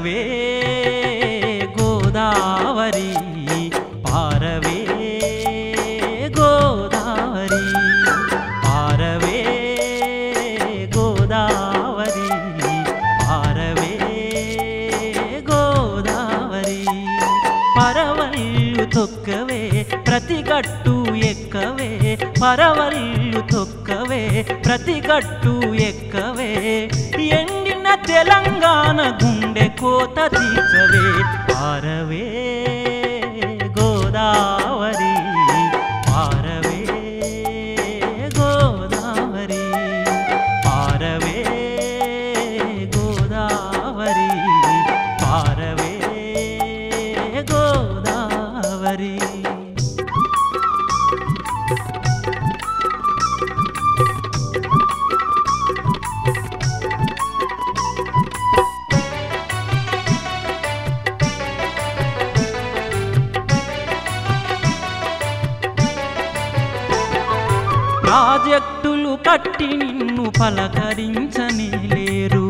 పారవే గోదావరి పారవే గోదావరి పారవే గోదావరి పారవే గోదావరి పరవళ్ళు తొక్కవే ప్రతి గట్టు ఎక్కవే పరవళ్ళు తొక్కవే ప్రతి గట్టు ఎక్కవే ఎండిన తెలంగాణ గుండె కోత తీర్చవే పారవే గోదావరి పారవే గోదావరి పారవే గోదావరి పారవే గోదావరి ప్రాజెక్టులు కట్టి నిన్ను పలకరించనే లేరు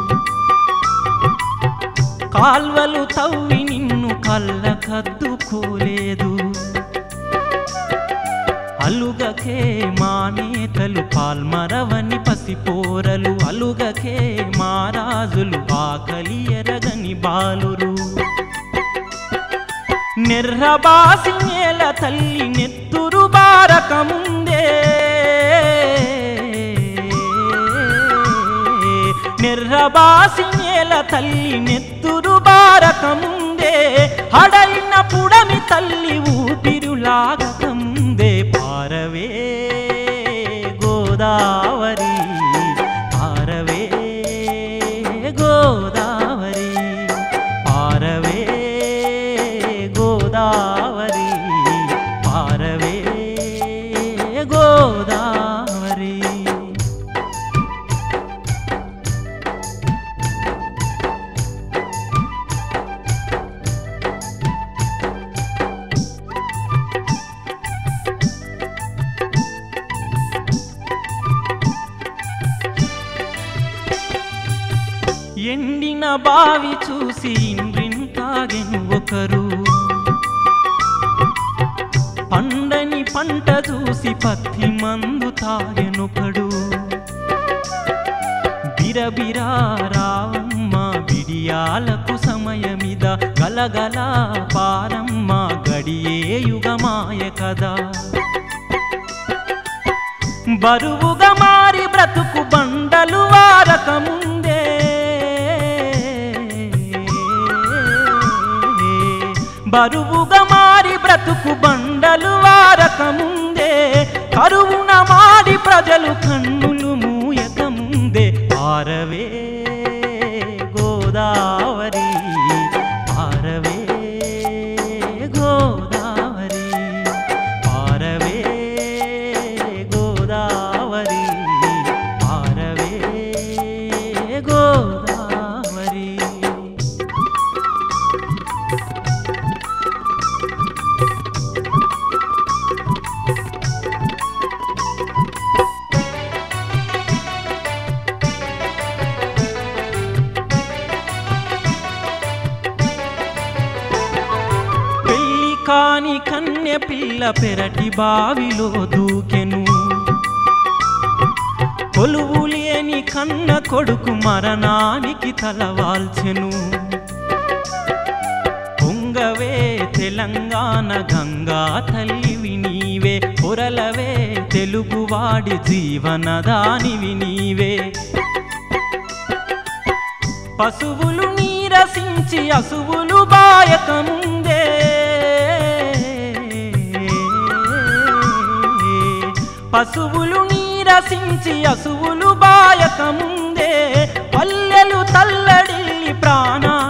కాల్వలు తవ్వి నిన్ను కళ్ళ కద్దుకోలేదు అలుగకే మా నేతలు పాల్మరవని పసిపోరలు అలుగకే మా రాజులు ఆకలి ఎరగని బాలురు నిర్రబాసి నేల తల్లి నెత్తురు బారకముందే నిర్రబాసి నేల తల్లి నెత్తురు బారకముందే హడైన పుడమి తల్లి ఊపిరులాగకముందే పారవే గోదావరి పారవే గోదావరి పారవే గోదావరి పారవే గోదావరి ఎండిన బావి చూసి ఇండ్రింతాగెను ఒకరు పండని పంట చూసి పత్తి మందు తాగెనొకడు బిరబిరా రావమ్మ బిడియాలకు సమయమిద గలగల పారమ్మ గడియే యుగమాయ కదా బరువుగా మారి బ్రతుకు బండలు వారకముందే బరువుగా మారి బ్రతుకు బండలు వారకముందే కరువున మాడి ప్రజలు కన్నులు మూయకముందే పారవే గోదావరి పారవే గోదావరి పారవే గోదావరి పారవే గోదావరి పెళ్లి కాని కన్య పిల్ల పెరటి బావిలో దూకెను కొలువు లేని కన్న కొడుకు మరణానికి తలవాల్చెను పొంగవే తెలంగాణ గంగా తల్లివి నీవే పొరలవే తెలుగువాడి జీవనదానివి నీవే పశువులు నీరసించి అసువులు బాయకముందే పశువులు నీరసించి అసువులు బాయకముందే పల్లెలు తల్లడిల్లి ప్రాణా